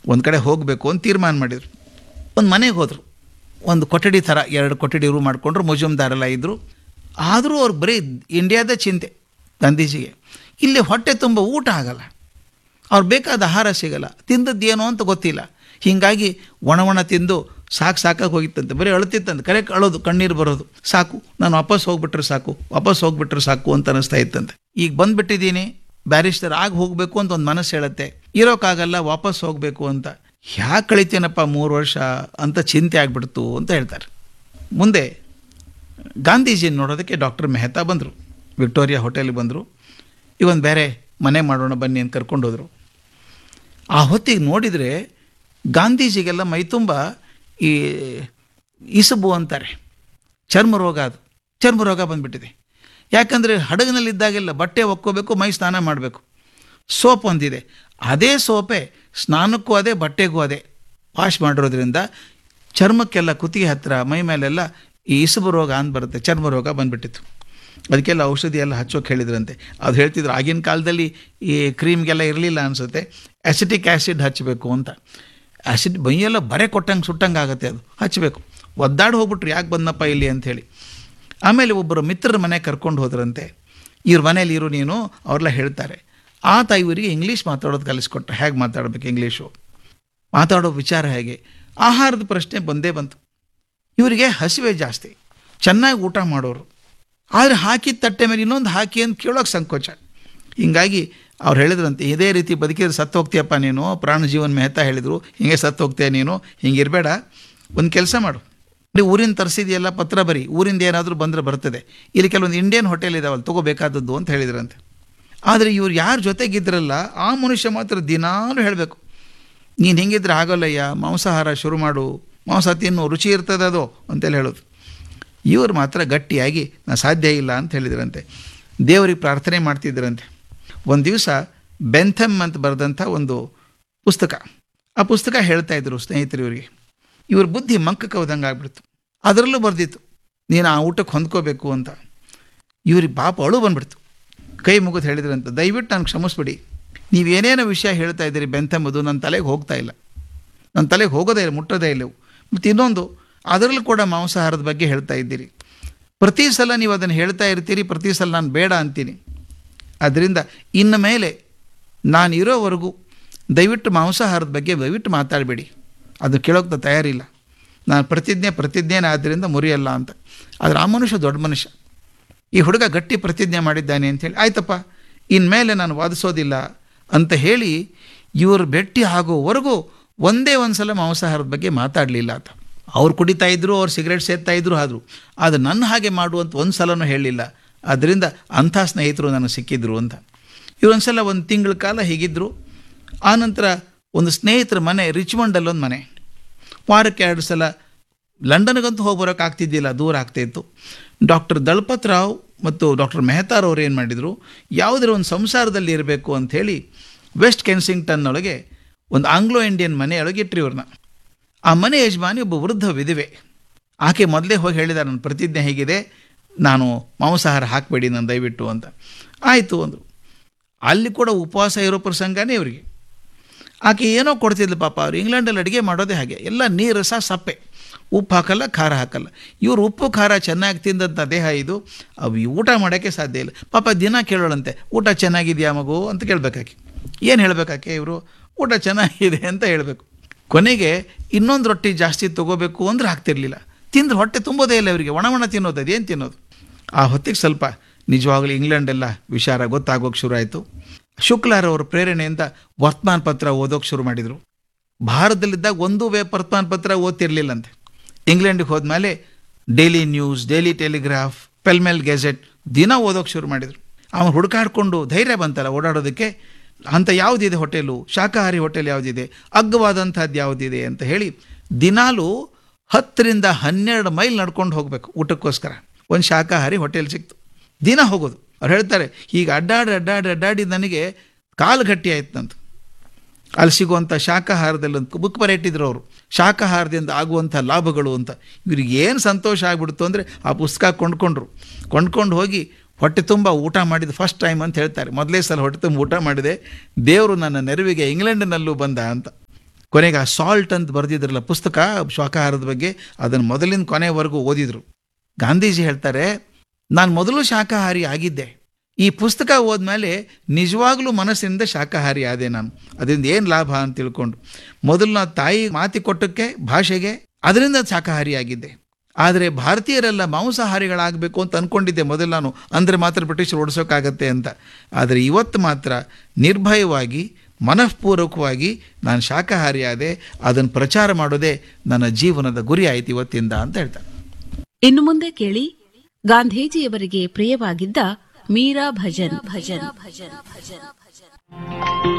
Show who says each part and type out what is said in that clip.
Speaker 1: ಒಂದು ಕಡೆ ಹೋಗಬೇಕು ಅಂತ ತೀರ್ಮಾನ ಮಾಡಿದರು ಒಂದು ಮನೆಗೆ ಹೋದರು ಒಂದು ಕೊಠಡಿ ಥರ ಎರಡು ಕೊಠಡಿ ರೂಮ್ ಮಾಡಿಕೊಂಡ್ರು ಮುಜುಮ್ದಾರೆಲ್ಲ ಇದ್ದರು ಆದರೂ ಅವ್ರು ಬರೀ ಇಂಡಿಯಾದ ಚಿಂತೆ ಗಾಂಧೀಜಿಗೆ ಇಲ್ಲಿ ಹೊಟ್ಟೆ ತುಂಬ ಊಟ ಆಗಲ್ಲ ಅವ್ರು ಬೇಕಾದ ಆಹಾರ ಸಿಗಲ್ಲ ತಿಂದದ್ದು ಏನು ಅಂತ ಗೊತ್ತಿಲ್ಲ ಹೀಗಾಗಿ ಒಣ ಒಣ ತಿಂದು ಸಾಕು ಸಾಕಾಗಿ ಹೋಗಿತ್ತಂತೆ ಬರೀ ಅಳುತ್ತಿತ್ತಂತೆ ಕರೆಕ್ಟ್ ಅಳೋದು ಕಣ್ಣೀರು ಬರೋದು ಸಾಕು ನಾನು ವಾಪಸ್ ಹೋಗ್ಬಿಟ್ರೆ ಸಾಕು ವಾಪಸ್ ಹೋಗ್ಬಿಟ್ರೆ ಸಾಕು ಅಂತ ಅನಿಸ್ತಾ ಇತ್ತಂತೆ ಈಗ ಬಂದ್ಬಿಟ್ಟಿದ್ದೀನಿ ಬ್ಯಾರಿಸ್ಟರ್ ಆಗಿ ಹೋಗಬೇಕು ಅಂತ ಒಂದು ಮನಸ್ಸು ಹೇಳುತ್ತೆ ಇರೋಕ್ಕಾಗಲ್ಲ ವಾಪಸ್ ಹೋಗಬೇಕು ಅಂತ ಯಾಕೆ ಕಳಿತೀನಪ್ಪ ಮೂರು ವರ್ಷ ಅಂತ ಚಿಂತೆ ಆಗ್ಬಿಡ್ತು ಅಂತ ಹೇಳ್ತಾರೆ ಮುಂದೆ ಗಾಂಧೀಜಿ ನೋಡೋದಕ್ಕೆ ಡಾಕ್ಟರ್ ಮೆಹ್ತಾ ಬಂದರು ವಿಕ್ಟೋರಿಯಾ ಹೋಟೆಲ್ಗೆ ಬಂದರು ಈಗ ಒಂದು ಬೇರೆ ಮನೆ ಮಾಡೋಣ ಬನ್ನಿ ಅಂತ ಕರ್ಕೊಂಡು ಹೋದರು ಆ ಹೊತ್ತಿಗೆ ನೋಡಿದರೆ ಗಾಂಧೀಜಿಗೆಲ್ಲ ಮೈತುಂಬ ಈ ಇಸಬು ಅಂತಾರೆ ಚರ್ಮ ರೋಗ ಅದು ಚರ್ಮ ರೋಗ ಬಂದ್ಬಿಟ್ಟಿದೆ ಯಾಕಂದರೆ ಹಡಗಿನಲ್ಲಿದ್ದಾಗೆಲ್ಲ ಬಟ್ಟೆ ಒಕ್ಕೋಬೇಕು ಮೈ ಸ್ನಾನ ಮಾಡಬೇಕು ಸೋಪ್ ಒಂದಿದೆ ಅದೇ ಸೋಪೆ ಸ್ನಾನಕ್ಕೂ ಅದೇ ಬಟ್ಟೆಗೂ ಅದೇ ವಾಶ್ ಮಾಡಿರೋದ್ರಿಂದ ಚರ್ಮಕ್ಕೆಲ್ಲ ಕುತ್ತಿಗೆ ಹತ್ತಿರ ಮೈ ಮೇಲೆಲ್ಲ ಈ ಇಸುಬು ರೋಗ ಅಂತ ಬರುತ್ತೆ ಚರ್ಮ ರೋಗ ಬಂದ್ಬಿಟ್ಟಿತ್ತು ಅದಕ್ಕೆಲ್ಲ ಔಷಧಿ ಎಲ್ಲ ಹಚ್ಚೋಕೆ ಹೇಳಿದ್ರಂತೆ ಅದು ಹೇಳ್ತಿದ್ರು ಆಗಿನ ಕಾಲದಲ್ಲಿ ಈ ಕ್ರೀಮ್ಗೆಲ್ಲ ಇರಲಿಲ್ಲ ಅನಿಸುತ್ತೆ ಆ್ಯಸಿಟಿಕ್ ಆ್ಯಸಿಡ್ ಹಚ್ಚಬೇಕು ಅಂತ ಆ್ಯಸಿಡ್ ಮೈಯೆಲ್ಲ ಬರೆ ಕೊಟ್ಟಂಗೆ ಸುಟ್ಟಂಗೆ ಆಗುತ್ತೆ ಅದು ಹಚ್ಚಬೇಕು ಒದ್ದಾಡಿ ಹೋಗ್ಬಿಟ್ರು ಯಾಕೆ ಬಂದಪ್ಪ ಇಲ್ಲಿ ಅಂಥೇಳಿ ಆಮೇಲೆ ಒಬ್ಬರು ಮಿತ್ರರ ಮನೆ ಕರ್ಕೊಂಡು ಹೋದ್ರಂತೆ ಇವ್ರ ಮನೇಲಿ ಇರು ನೀನು ಅವ್ರೆಲ್ಲ ಹೇಳ್ತಾರೆ ಆತ ಇವರಿಗೆ ಇಂಗ್ಲೀಷ್ ಮಾತಾಡೋದು ಕಲಿಸ್ಕೊಟ್ಟ ಹೇಗೆ ಮಾತಾಡಬೇಕು ಇಂಗ್ಲೀಷು ಮಾತಾಡೋ ವಿಚಾರ ಹೇಗೆ ಆಹಾರದ ಪ್ರಶ್ನೆ ಬಂದೇ ಬಂತು ಇವರಿಗೆ ಹಸಿವೆ ಜಾಸ್ತಿ ಚೆನ್ನಾಗಿ ಊಟ ಮಾಡೋರು ಆದರೆ ಹಾಕಿದ ತಟ್ಟೆ ಮೇಲೆ ಇನ್ನೊಂದು ಹಾಕಿ ಅಂತ ಕೇಳೋಕೆ ಸಂಕೋಚ ಹಿಂಗಾಗಿ ಅವ್ರು ಹೇಳಿದ್ರಂತೆ ಇದೇ ರೀತಿ ಬದುಕಿದ್ರೆ ಸತ್ತು ಹೋಗ್ತೀಯಪ್ಪ ನೀನು ಪ್ರಾಣ ಜೀವನ್ ಮೆಹ್ತಾ ಹೇಳಿದರು ಹಿಂಗೆ ಸತ್ತು ಹೋಗ್ತೀಯ ನೀನು ಹಿಂಗೆ ಇರಬೇಡ ಒಂದು ಕೆಲಸ ಮಾಡು ನೀವು ಊರಿಂದ ತರಿಸಿದೆಯಲ್ಲ ಪತ್ರ ಬರಿ ಊರಿಂದ ಏನಾದರೂ ಬಂದರೆ ಬರ್ತದೆ ಇಲ್ಲಿ ಕೆಲವೊಂದು ಇಂಡಿಯನ್ ಹೋಟೆಲ್ ಇದಾವಲ್ಲ ತಗೋಬೇಕಾದದ್ದು ಅಂತ ಹೇಳಿದ್ರಂತೆ ಆದರೆ ಇವ್ರು ಯಾರ ಜೊತೆಗಿದ್ರಲ್ಲ ಆ ಮನುಷ್ಯ ಮಾತ್ರ ದಿನಾಲೂ ಹೇಳಬೇಕು ನೀನು ಹಿಂಗಿದ್ರೆ ಆಗೋಲ್ಲಯ್ಯ ಮಾಂಸಾಹಾರ ಶುರು ಮಾಡು ಮಾಂಸ ತಿನ್ನು ರುಚಿ ಇರ್ತದೆ ಅದು ಅಂತೆಲ್ಲ ಹೇಳೋದು ಇವರು ಮಾತ್ರ ಗಟ್ಟಿಯಾಗಿ ನಾ ಸಾಧ್ಯ ಇಲ್ಲ ಅಂತ ಹೇಳಿದ್ರಂತೆ ದೇವರಿಗೆ ಪ್ರಾರ್ಥನೆ ಮಾಡ್ತಿದ್ರಂತೆ ಒಂದು ದಿವಸ ಬೆಂಥಮ್ ಅಂತ ಬರೆದಂಥ ಒಂದು ಪುಸ್ತಕ ಆ ಪುಸ್ತಕ ಹೇಳ್ತಾ ಇದ್ರು ಸ್ನೇಹಿತರು ಇವರಿಗೆ ಇವ್ರ ಬುದ್ಧಿ ಮಂಕಕ್ಕೆ ಹೋದಂಗೆ ಆಗ್ಬಿಡ್ತು ಅದರಲ್ಲೂ ಬರೆದಿತ್ತು ನೀನು ಆ ಊಟಕ್ಕೆ ಹೊಂದ್ಕೋಬೇಕು ಅಂತ ಇವ್ರಿಗೆ ಪಾಪ ಅಳು ಬಂದ್ಬಿಡ್ತು ಕೈ ಮುಗಿದು ಹೇಳಿದ್ರಂತ ದಯವಿಟ್ಟು ನಾನು ಕ್ಷಮಿಸ್ಬಿಡಿ ನೀವೇನೇನೋ ವಿಷಯ ಹೇಳ್ತಾ ಇದ್ದೀರಿ ಬೆಂತಂಬುದು ನನ್ನ ತಲೆಗೆ ಹೋಗ್ತಾ ಇಲ್ಲ ನನ್ನ ತಲೆಗೆ ಹೋಗೋದೇ ಇಲ್ಲ ಮುಟ್ಟೋದೇ ಇಲ್ಲ ಮತ್ತು ಇನ್ನೊಂದು ಅದರಲ್ಲೂ ಕೂಡ ಮಾಂಸಾಹಾರದ ಬಗ್ಗೆ ಹೇಳ್ತಾ ಇದ್ದೀರಿ ಪ್ರತಿ ಸಲ ನೀವು ಅದನ್ನು ಹೇಳ್ತಾ ಇರ್ತೀರಿ ಪ್ರತಿ ಸಲ ನಾನು ಬೇಡ ಅಂತೀನಿ ಅದರಿಂದ ಇನ್ನು ಮೇಲೆ ನಾನು ಇರೋವರೆಗೂ ದಯವಿಟ್ಟು ಮಾಂಸಾಹಾರದ ಬಗ್ಗೆ ದಯವಿಟ್ಟು ಮಾತಾಡಬೇಡಿ ಅದು ಕೇಳೋಕ್ಕೆ ತಯಾರಿಲ್ಲ ನಾನು ಪ್ರತಿಜ್ಞೆ ಪ್ರತಿಜ್ಞೆನೇ ಆದ್ದರಿಂದ ಮುರಿಯಲ್ಲ ಅಂತ ಆದರೆ ಆ ಮನುಷ್ಯ ದೊಡ್ಡ ಮನುಷ್ಯ ಈ ಹುಡುಗ ಗಟ್ಟಿ ಪ್ರತಿಜ್ಞೆ ಮಾಡಿದ್ದಾನೆ ಅಂಥೇಳಿ ಆಯ್ತಪ್ಪ ಇನ್ಮೇಲೆ ನಾನು ವಾದಿಸೋದಿಲ್ಲ ಅಂತ ಹೇಳಿ ಇವರು ಭೇಟಿ ಆಗೋವರೆಗೂ ಒಂದೇ ಒಂದು ಸಲ ಮಾಂಸಾಹಾರದ ಬಗ್ಗೆ ಮಾತಾಡಲಿಲ್ಲ ಆತ ಅವ್ರು ಕುಡಿತಾ ಇದ್ರು ಅವ್ರು ಸಿಗರೇಟ್ ಸೇರ್ತಾ ಇದ್ರು ಆದರು ಆದರೆ ನನ್ನ ಹಾಗೆ ಮಾಡುವಂತ ಒಂದು ಸಲನೂ ಹೇಳಲಿಲ್ಲ ಆದ್ದರಿಂದ ಅಂಥ ಸ್ನೇಹಿತರು ನನಗೆ ಸಿಕ್ಕಿದ್ರು ಅಂತ ಇವರೊಂದ್ಸಲ ಒಂದು ತಿಂಗಳ ಕಾಲ ಹೀಗಿದ್ದರು ಆನಂತರ ಒಂದು ಸ್ನೇಹಿತರ ಮನೆ ರಿಚ್ಮಂಡಲ್ಲಿ ಒಂದು ಮನೆ ವಾರಕ್ಕೆ ಎರಡು ಸಲ ಲಂಡನ್ಗಂತೂ ಹೋಗಿ ಬರೋಕೆ ಆಗ್ತಿದ್ದಿಲ್ಲ ದೂರ ಆಗ್ತಾಯಿತ್ತು ಡಾಕ್ಟರ್ ದಳಪತ್ ರಾವ್ ಮತ್ತು ಡಾಕ್ಟರ್ ಮೆಹತಾರ್ ಅವರು ಏನು ಮಾಡಿದರು ಯಾವುದರ ಒಂದು ಸಂಸಾರದಲ್ಲಿ ಇರಬೇಕು ಅಂಥೇಳಿ ವೆಸ್ಟ್ ಕೆನ್ಸಿಂಗ್ಟನ್ನೊಳಗೆ ಒಂದು ಆಂಗ್ಲೋ ಇಂಡಿಯನ್ ಮನೆಯೊಳಗೆ ಇಟ್ರಿ ಇವ್ರನ್ನ ಆ ಮನೆ ಯಜಮಾನಿ ಒಬ್ಬ ವೃದ್ಧ ವಿಧವೆ ಆಕೆ ಮೊದಲೇ ಹೋಗಿ ಹೇಳಿದ್ದಾರೆ ನನ್ನ ಪ್ರತಿಜ್ಞೆ ಹೇಗಿದೆ ನಾನು ಮಾಂಸಾಹಾರ ಹಾಕಬೇಡಿ ನಾನು ದಯವಿಟ್ಟು ಅಂತ ಆಯಿತು ಅಂದರು ಅಲ್ಲಿ ಕೂಡ ಉಪವಾಸ ಇರೋ ಪ್ರಸಂಗನೇ ಇವರಿಗೆ ಆಕೆ ಏನೋ ಕೊಡ್ತಿದ್ಲು ಪಾಪ ಅವ್ರು ಇಂಗ್ಲೆಂಡಲ್ಲಿ ಅಡುಗೆ ಮಾಡೋದೇ ಹಾಗೆ ಎಲ್ಲ ನೀರು ಸಹ ಸಪ್ಪೆ ಉಪ್ಪು ಹಾಕಲ್ಲ ಖಾರ ಹಾಕಲ್ಲ ಇವರು ಉಪ್ಪು ಖಾರ ಚೆನ್ನಾಗಿ ತಿಂದಂಥ ದೇಹ ಇದು ಅವು ಊಟ ಮಾಡೋಕ್ಕೆ ಸಾಧ್ಯ ಇಲ್ಲ ಪಾಪ ದಿನ ಕೇಳೋಳಂತೆ ಊಟ ಚೆನ್ನಾಗಿದೆಯಾ ಮಗು ಅಂತ ಕೇಳಬೇಕಾಕೆ ಏನು ಹೇಳಬೇಕಾಕೆ ಇವರು ಊಟ ಚೆನ್ನಾಗಿದೆ ಅಂತ ಹೇಳಬೇಕು ಕೊನೆಗೆ ಇನ್ನೊಂದು ರೊಟ್ಟಿ ಜಾಸ್ತಿ ತೊಗೋಬೇಕು ಅಂದ್ರೆ ಆಗ್ತಿರ್ಲಿಲ್ಲ ತಿಂದ್ರೆ ಹೊಟ್ಟೆ ತುಂಬೋದೇ ಇಲ್ಲ ಇವರಿಗೆ ಒಣ ಒಣ ತಿನ್ನೋದು ಅದೇನು ತಿನ್ನೋದು ಆ ಹೊತ್ತಿಗೆ ಸ್ವಲ್ಪ ನಿಜವಾಗ್ಲೂ ಇಂಗ್ಲೆಂಡೆಲ್ಲ ವಿಚಾರ ಗೊತ್ತಾಗೋಕೆ ಶುರು ಆಯಿತು ಶುಕ್ಲಾರವ್ರ ಪ್ರೇರಣೆಯಿಂದ ವರ್ತಮಾನ ಪತ್ರ ಓದೋಕೆ ಶುರು ಮಾಡಿದರು ಭಾರತದಲ್ಲಿದ್ದಾಗ ಒಂದೂ ವೇ ವರ್ತಮಾನ ಪತ್ರ ಓದ್ತಿರ್ಲಿಲ್ಲಂತೆ ಇಂಗ್ಲೆಂಡಿಗೆ ಹೋದ್ಮೇಲೆ Daily News Daily Telegraph Pall Mall Gazette ದಿನ ಓದೋಕೆ ಶುರು ಮಾಡಿದರು ಅವನು ಹುಡುಕಾಡ್ಕೊಂಡು ಧೈರ್ಯ ಬಂತಲ್ಲ ಓಡಾಡೋದಕ್ಕೆ ಅಂಥ ಯಾವುದಿದೆ ಹೋಟೆಲು ಶಾಕಾಹಾರಿ ಹೋಟೆಲ್ ಯಾವುದಿದೆ ಅಗ್ಗವಾದಂಥದ್ದು ಯಾವುದಿದೆ ಅಂತ ಹೇಳಿ ದಿನಾಲೂ ಹತ್ತರಿಂದ ಹನ್ನೆರಡು ಮೈಲ್ ನಡ್ಕೊಂಡು ಹೋಗಬೇಕು ಊಟಕ್ಕೋಸ್ಕರ ಒಂದು ಶಾಕಾಹಾರಿ ಹೋಟೆಲ್ ಸಿಕ್ತು ದಿನ ಹೋಗೋದು ಅವ್ರು ಹೇಳ್ತಾರೆ ಈಗ ಅಡ್ಡಾಡಿ ಅಡ್ಡಾಡಿ ಅಡ್ಡಾಡಿ ನನಗೆ ಕಾಲು ಗಟ್ಟಿ ಆಯ್ತಂತ ಅಲ್ಲಿ ಸಿಗುವಂಥ ಶಾಕಾಹಾರದಲ್ಲಿ ಒಂದು ಬುಕ್ ಬರೆಯಿಟ್ಟಿದ್ರು ಅವರು ಶಾಕಾಹಾರದಿಂದ ಆಗುವಂಥ ಲಾಭಗಳು ಅಂತ ಇವ್ರಿಗೆ ಏನು ಸಂತೋಷ ಆಗ್ಬಿಡ್ತು ಅಂದರೆ ಆ ಪುಸ್ತಕ ಕೊಂಡ್ಕೊಂಡ್ರು ಕೊಂಡ್ಕೊಂಡು ಹೋಗಿ ಹೊಟ್ಟೆ ತುಂಬ ಊಟ ಮಾಡಿದ ಫಸ್ಟ್ ಟೈಮ್ ಅಂತ ಹೇಳ್ತಾರೆ ಮೊದಲೇ ಸಲ ಹೊಟ್ಟೆ ತುಂಬ ಊಟ ಮಾಡಿದೆ ದೇವರು ನನ್ನ ನೆರವಿಗೆ ಇಂಗ್ಲೆಂಡಿನಲ್ಲೂ ಬಂದ ಅಂತ ಕೊನೆಗೆ ಆ ಸಾಲ್ಟ್ ಅಂತ ಬರೆದಿದ್ರಲ್ಲ ಪುಸ್ತಕ ಶಾಕಾಹಾರದ ಬಗ್ಗೆ ಅದನ್ನು ಮೊದಲಿನ ಕೊನೆವರೆಗೂ ಓದಿದ್ರು ಗಾಂಧೀಜಿ ಹೇಳ್ತಾರೆ ನಾನು ಮೊದಲು ಶಾಕಾಹಾರಿ ಆಗಿದ್ದೆ ಈ ಪುಸ್ತಕ ಓದ್ಮೇಲೆ ನಿಜವಾಗ್ಲೂ ಮನಸ್ಸಿನಿಂದ ಶಾಕಾಹಾರಿ ಆದೆ ನಾನು ಅದರಿಂದ ಏನು ಲಾಭ ಅಂತ ತಿಳ್ಕೊಂಡು ಮೊದಲು ನಾನು ತಾಯಿ ಮಾತಿ ಕೊಟ್ಟಕ್ಕೆ ಭಾಷೆಗೆ ಅದರಿಂದ ಶಾಕಾಹಾರಿ ಆಗಿದ್ದೆ ಆದರೆ ಭಾರತೀಯರೆಲ್ಲ ಮಾಂಸಾಹಾರಿಗಳಾಗಬೇಕು ಅಂತ ಅಂದ್ಕೊಂಡಿದ್ದೆ ಮೊದಲು ನಾನು ಅಂದರೆ ಮಾತ್ರ ಬ್ರಿಟಿಷರು ಓಡಿಸೋಕ್ಕಾಗತ್ತೆ ಅಂತ ಆದರೆ ಇವತ್ತು ಮಾತ್ರ ನಿರ್ಭಯವಾಗಿ ಮನಃಪೂರ್ವಕವಾಗಿ ನಾನು ಶಾಕಾಹಾರಿ ಆದೆ ಅದನ್ನು ಪ್ರಚಾರ ಮಾಡೋದೇ ನನ್ನ ಜೀವನದ ಗುರಿ ಆಯ್ತು ಇವತ್ತಿಂದ ಅಂತ ಹೇಳ್ತಾರೆ
Speaker 2: ಇನ್ನು ಮುಂದೆ ಕೇಳಿ ಗಾಂಧೀಜಿಯವರಿಗೆ ಪ್ರಿಯವಾಗಿದ್ದ ಮೀರಾ ಭಜನ್ ಭಜನ್ ಭಜನ್ ಭಜನ್ ಭಜನ್